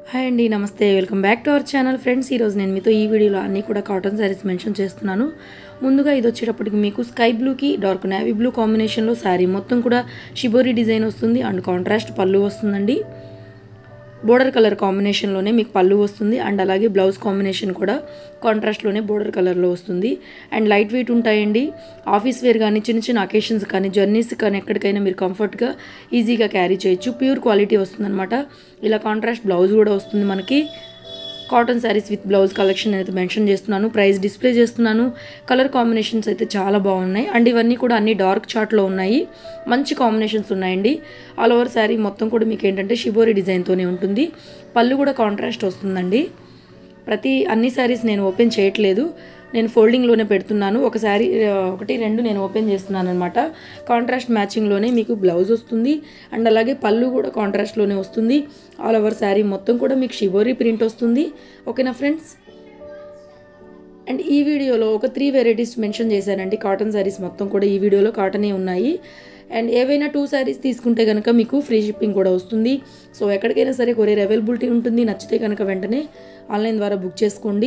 hi అండి నమస్తే welcome back to our channel friends ఈరోజు నేను మీతో ఈ వీడియోలో అన్నీ కూడా కాటన్ శారీస్ మెన్షన్ చేస్తున్నాను ముందుగా ఇది వచ్చేటప్పటికి మీకు స్కై బ్లూకి డార్క్ నేవీ బ్లూ కాంబినేషన్లో శారీ మొత్తం కూడా షిబోరి డిజైన్ వస్తుంది అండ్ కాంట్రాస్ట్ పళ్ళు వస్తుందండి బోర్డర్ కలర్ కాంబినేషన్లోనే మీకు పళ్ళు వస్తుంది అండ్ అలాగే బ్లౌజ్ కాంబినేషన్ కూడా కాంట్రాస్ట్లోనే బోర్డర్ కలర్లో వస్తుంది అండ్ లైట్ వెయిట్ ఉంటాయండి ఆఫీస్ వేర్ కానీ చిన్న చిన్న అకేషన్స్ కానీ జర్నీస్ కానీ ఎక్కడికైనా మీరు కంఫర్ట్గా ఈజీగా క్యారీ చేయొచ్చు ప్యూర్ క్వాలిటీ వస్తుందన్నమాట ఇలా కాంట్రాస్ట్ బ్లౌజ్ కూడా వస్తుంది మనకి cotton saris with blouse collection అయితే మెన్షన్ చేస్తున్నాను ప్రైస్ డిస్ప్లే చేస్తున్నాను కలర్ కాంబినేషన్స్ అయితే చాలా బాగున్నాయి అండ్ ఇవన్నీ కూడా అన్ని డార్క్ చార్ట్లో ఉన్నాయి మంచి కాంబినేషన్స్ ఉన్నాయండి ఆల్ ఓవర్ శారీ మొత్తం కూడా మీకు ఏంటంటే షిబోరి డిజైన్తోనే ఉంటుంది పళ్ళు కూడా కాంట్రాస్ట్ వస్తుందండి ప్రతి అన్ని శారీస్ నేను ఓపెన్ చేయట్లేదు నేను ఫోల్డింగ్లోనే పెడుతున్నాను ఒక శారీ ఒకటి రెండు నేను ఓపెన్ చేస్తున్నాను అనమాట కాంట్రాస్ట్ మ్యాచింగ్లోనే మీకు బ్లౌజ్ వస్తుంది అండ్ అలాగే పళ్ళు కూడా కాంట్రాస్ట్లోనే వస్తుంది ఆల్ ఓవర్ శారీ మొత్తం కూడా మీకు షిబోరీ ప్రింట్ వస్తుంది ఓకేనా ఫ్రెండ్స్ అండ్ ఈ వీడియోలో ఒక త్రీ వెరైటీస్ మెన్షన్ చేశానండి కాటన్ శారీస్ మొత్తం కూడా ఈ వీడియోలో కాటనే ఉన్నాయి అండ్ ఏవైనా టూ శారీస్ తీసుకుంటే కనుక మీకు ఫ్రీ షిప్పింగ్ కూడా వస్తుంది సో ఎక్కడికైనా సరే కొరియర్ అవైలబిలిటీ ఉంటుంది నచ్చితే కనుక వెంటనే ఆన్లైన్ ద్వారా బుక్ చేసుకోండి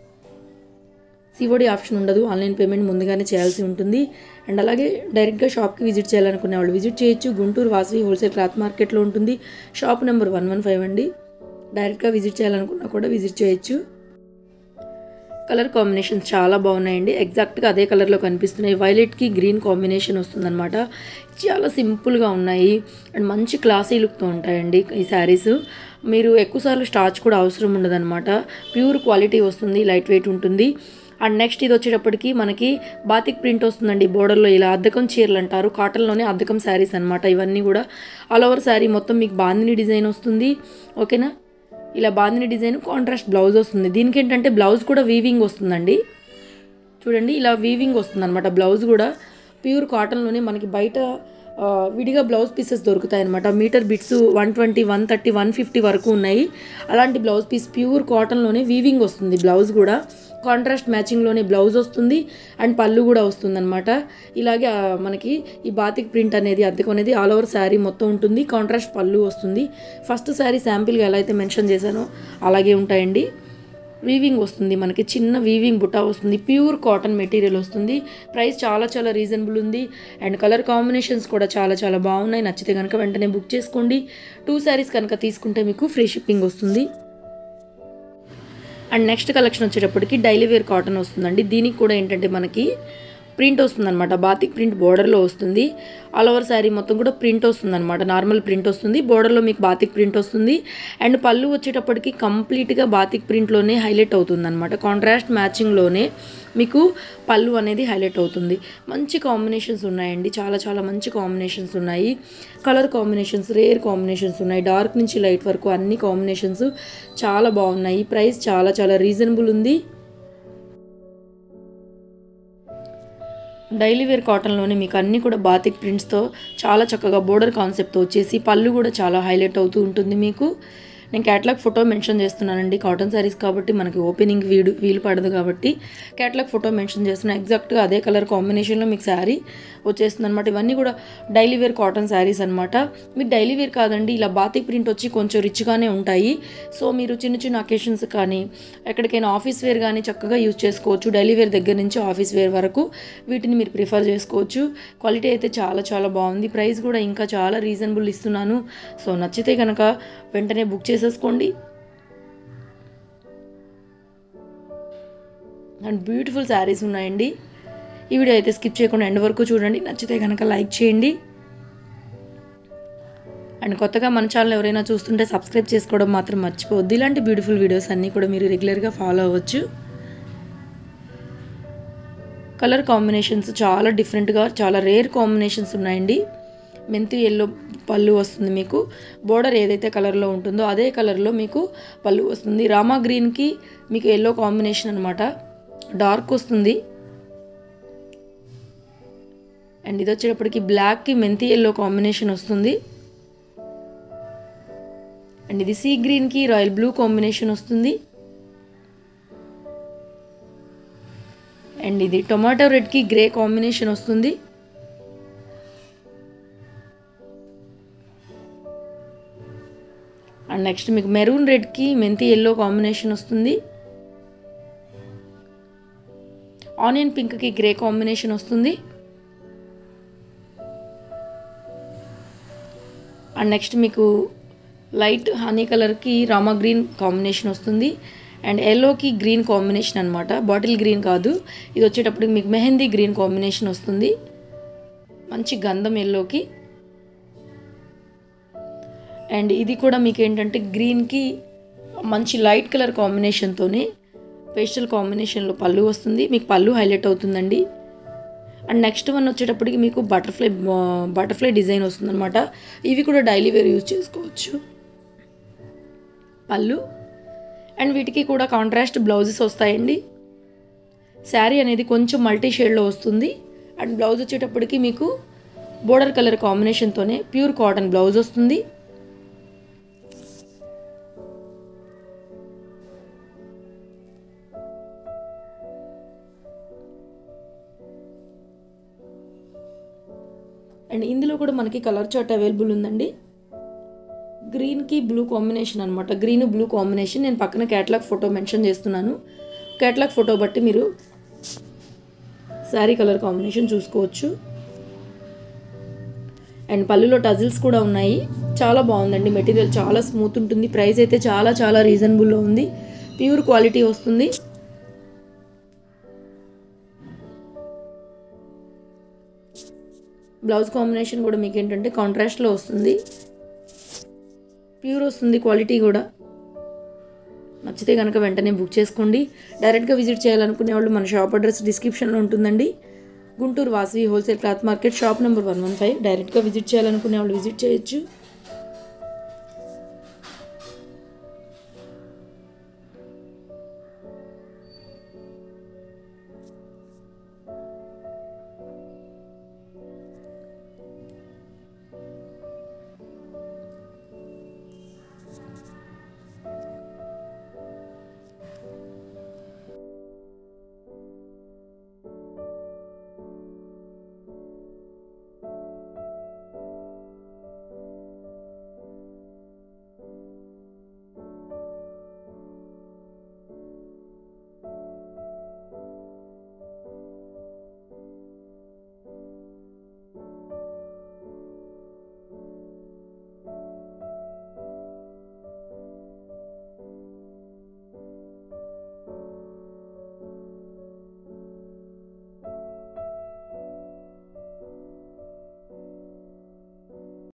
సిఓడి ఆప్షన్ ఉండదు ఆన్లైన్ పేమెంట్ ముందుగానే చేయాల్సి ఉంటుంది అండ్ అలాగే డైరెక్ట్గా షాప్కి విజిట్ చేయాలనుకునే వాళ్ళు విజిట్ చేయొచ్చు గుంటూరు వాసవి హోల్సేల్ క్లాత్ మార్కెట్లో ఉంటుంది shop number one one five అండి డైరెక్ట్గా విజిట్ చేయాలనుకున్నా కూడా విజిట్ చేయొచ్చు కలర్ కాంబినేషన్స్ చాలా బాగున్నాయండి ఎగ్జాక్ట్గా అదే కలర్లో కనిపిస్తున్నాయి వైలెట్కి గ్రీన్ కాంబినేషన్ వస్తుందన్నమాట చాలా సింపుల్గా ఉన్నాయి అండ్ మంచి క్లాసీ లుక్తో ఉంటాయండి ఈ శారీస్ మీరు ఎక్కువసార్లు స్టార్చ్ కూడా అవసరం ఉండదన్నమాట ప్యూర్ క్వాలిటీ వస్తుంది లైట్ వెయిట్ ఉంటుంది అండ్ నెక్స్ట్ ఇది వచ్చేటప్పటికి మనకి బాతిక్ ప్రింట్ వస్తుందండి బోర్డర్లో ఇలా అద్దకం చీరలు అంటారు కాటన్లోనే అద్దకం శారీస్ అనమాట ఇవన్నీ కూడా ఆల్ ఓవర్ శారీ మొత్తం మీకు బాందిని డిజైన్ వస్తుంది ఓకేనా ఇలా బాందిని డిజైన్ కాంట్రాస్ట్ బ్లౌజ్ వస్తుంది దీనికి ఏంటంటే బ్లౌజ్ కూడా వీవింగ్ వస్తుందండి చూడండి ఇలా వీవింగ్ వస్తుంది అనమాట బ్లౌజ్ కూడా ప్యూర్ కాటన్లోనే మనకి బయట విడిగా బ్లౌజ్ పీసెస్ దొరుకుతాయి అనమాట metre bits one twenty one thirty one fifty వరకు ఉన్నాయి అలాంటి బ్లౌజ్ పీస్ ప్యూర్ కాటన్లోనే వీవింగ్ వస్తుంది బ్లౌజ్ కూడా కాంట్రాస్ట్ మ్యాచింగ్లోనే బ్లౌజ్ వస్తుంది అండ్ పళ్ళు కూడా వస్తుంది అనమాట ఇలాగే మనకి ఈ బాతిక్ ప్రింట్ అనేది అద్దెకు అనేది ఆల్ ఓవర్ శారీ మొత్తం ఉంటుంది కాంట్రాస్ట్ పళ్ళు వస్తుంది ఫస్ట్ శారీ శాంపిల్గా ఎలా అయితే మెన్షన్ చేశానో అలాగే ఉంటాయండి వీవింగ్ వస్తుంది మనకి చిన్న వీవింగ్ బుట్ట వస్తుంది ప్యూర్ కాటన్ మెటీరియల్ వస్తుంది ప్రైస్ చాలా చాలా రీజనబుల్ ఉంది అండ్ కలర్ కాంబినేషన్స్ కూడా చాలా చాలా బాగున్నాయి నచ్చితే కనుక వెంటనే బుక్ చేసుకోండి టూ శారీస్ కనుక తీసుకుంటే మీకు ఫ్రీ షిప్పింగ్ వస్తుంది అండ్ నెక్స్ట్ కలెక్షన్ వచ్చేటప్పటికి డైలీ వేర్ కాటన్ వస్తుందండి దీనికి కూడా ఏంటంటే మనకి ప్రింట్ వస్తుందన్నమాట బాతిక్ ప్రింట్ బోర్డర్లో వస్తుంది ఆల్ ఓవర్ శారీ మొత్తం కూడా ప్రింట్ వస్తుందన్నమాట నార్మల్ ప్రింట్ వస్తుంది బోర్డర్లో మీకు బాతిక్ ప్రింట్ వస్తుంది అండ్ పళ్ళు వచ్చేటప్పటికి కంప్లీట్గా బాతిక్ ప్రింట్లోనే హైలైట్ అవుతుంది అనమాట కాంట్రాస్ట్ మ్యాచింగ్లోనే మీకు పళ్ళు అనేది హైలైట్ అవుతుంది మంచి కాంబినేషన్స్ ఉన్నాయండి చాలా చాలా మంచి కాంబినేషన్స్ ఉన్నాయి కలర్ కాంబినేషన్స్ రేర్ కాంబినేషన్స్ ఉన్నాయి డార్క్ నుంచి లైట్ వరకు అన్ని కాంబినేషన్స్ చాలా బాగున్నాయి ప్రైస్ చాలా చాలా రీజనబుల్ ఉంది డైలీ వేర్ కాటన్లోనే మీకు అన్నీ కూడా బాతిక్ ప్రింట్స్తో చాలా చక్కగా బోర్డర్ కాన్సెప్ట్తో వచ్చేసి పళ్ళు కూడా చాలా హైలైట్ అవుతూ ఉంటుంది మీకు నేను క్యాటలాగ్ ఫోటో మెన్షన్ చేస్తున్నానండి కాటన్ శారీస్ కాబట్టి మనకి ఓపెనింగ్ వీడు వీలు పడదు కాబట్టి క్యాటలాగ్ ఫోటో మెన్షన్ చేస్తున్నా ఎగ్జాక్ట్గా అదే కలర్ కాంబినేషన్లో మీకు శారీ వచ్చేస్తుంది అనమాట ఇవన్నీ కూడా డైలీ వేర్ కాటన్ శారీస్ అనమాట మీరు డైలీ వేర్ కాదండి ఇలా బాతిక్ ప్రింట్ వచ్చి కొంచెం రిచ్గానే ఉంటాయి సో మీరు చిన్న చిన్న అకేషన్స్ కానీ ఎక్కడికైనా ఆఫీస్ వేర్ కానీ చక్కగా యూజ్ చేసుకోవచ్చు డైలీ వేర్ దగ్గర నుంచి ఆఫీస్ వేర్ వరకు వీటిని మీరు ప్రిఫర్ చేసుకోవచ్చు క్వాలిటీ అయితే చాలా చాలా బాగుంది ప్రైస్ కూడా ఇంకా చాలా రీజనబుల్ ఇస్తున్నాను సో నచ్చితే కనుక వెంటనే బుక్ చేసేసుకోండి అండ్ బ్యూటిఫుల్ శారీస్ ఉన్నాయండి ఈ వీడియో అయితే స్కిప్ చేయకుండా ఎండ్ వరకు చూడండి నచ్చితే కనుక లైక్ చేయండి అండ్ కొత్తగా మన ఛానల్ ఎవరైనా చూస్తుంటే సబ్స్క్రైబ్ చేసుకోవడం మాత్రం మర్చిపోవద్దు ఇలాంటి బ్యూటిఫుల్ వీడియోస్ అన్నీ కూడా మీరు రెగ్యులర్గా ఫాలో అవ్వచ్చు కలర్ కాంబినేషన్స్ చాలా డిఫరెంట్గా చాలా రేర్ కాంబినేషన్స్ ఉన్నాయండి మెంతి ఎల్లో పళ్ళు వస్తుంది మీకు బోర్డర్ ఏదైతే కలర్లో ఉంటుందో అదే కలర్లో మీకు పళ్ళు వస్తుంది రామా గ్రీన్కి మీకు ఎల్లో కాంబినేషన్ అనమాట డార్క్ వస్తుంది అండ్ ఇది వచ్చేటప్పటికి బ్లాక్కి మెంతి ఎల్లో కాంబినేషన్ వస్తుంది అండ్ ఇది సీ గ్రీన్కి రాయల్ బ్లూ కాంబినేషన్ వస్తుంది అండ్ ఇది టొమాటో రెడ్కి గ్రే కాంబినేషన్ వస్తుంది అండ్ నెక్స్ట్ మీకు మెరూన్ రెడ్కి మెంతి ఎల్లో కాంబినేషన్ వస్తుంది ఆనియన్ పింక్కి గ్రే కాంబినేషన్ వస్తుంది అండ్ నెక్స్ట్ మీకు లైట్ హనీ కలర్కి రామా గ్రీన్ కాంబినేషన్ వస్తుంది అండ్ ఎల్లోకి గ్రీన్ కాంబినేషన్ అనమాట బాటిల్ గ్రీన్ కాదు ఇది వచ్చేటప్పటికి మీకు మెహందీ గ్రీన్ కాంబినేషన్ వస్తుంది మంచి గంధం ఎల్లోకి అండ్ ఇది కూడా మీకు ఏంటంటే గ్రీన్కి మంచి లైట్ కలర్ కాంబినేషన్తోనే పేస్టల్ కాంబినేషన్లో పళ్ళు వస్తుంది మీకు పళ్ళు హైలైట్ అవుతుందండి అండ్ నెక్స్ట్ వన్ వచ్చేటప్పటికి మీకు బటర్ఫ్లై బటర్ఫ్లై డిజైన్ వస్తుందన్నమాట ఇవి కూడా డైలీ వేర్ యూజ్ చేసుకోవచ్చు పళ్ళు అండ్ వీటికి కూడా కాంట్రాస్ట్ బ్లౌజెస్ వస్తాయండి శారీ అనేది కొంచెం మల్టీ షేడ్లో వస్తుంది అండ్ బ్లౌజ్ వచ్చేటప్పటికి మీకు బోర్డర్ కలర్ కాంబినేషన్తోనే ప్యూర్ కాటన్ బ్లౌజ్ వస్తుంది అండ్ ఇందులో కూడా మనకి కలర్ చార్ట్ అవైలబుల్ ఉందండి గ్రీన్కి బ్లూ కాంబినేషన్ అనమాట గ్రీన్ బ్లూ కాంబినేషన్ నేను పక్కన క్యాటలాగ్ ఫోటో మెన్షన్ చేస్తున్నాను క్యాటలాగ్ ఫోటో బట్టి మీరు శారీ కలర్ కాంబినేషన్ చూసుకోవచ్చు అండ్ పళ్ళులో టజిల్స్ కూడా ఉన్నాయి చాలా బాగుందండి మెటీరియల్ చాలా స్మూత్ ఉంటుంది ప్రైస్ అయితే చాలా చాలా రీజనబుల్లో ఉంది ప్యూర్ క్వాలిటీ వస్తుంది బ్లౌజ్ కాంబినేషన్ కూడా మీకు ఏంటంటే కాంట్రాస్ట్లో వస్తుంది ప్యూర్ వస్తుంది క్వాలిటీ కూడా నచ్చితే కనుక వెంటనే బుక్ చేసుకోండి డైరెక్ట్గా విజిట్ చేయాలనుకునే వాళ్ళు మన షాప్ అడ్రస్ డిస్క్రిప్షన్లో ఉంటుందండి Guntur Vasavi wholesale cloth market shop number one one five డైరెక్ట్గా విజిట్ చేయాలనుకునే వాళ్ళు విజిట్ చేయొచ్చు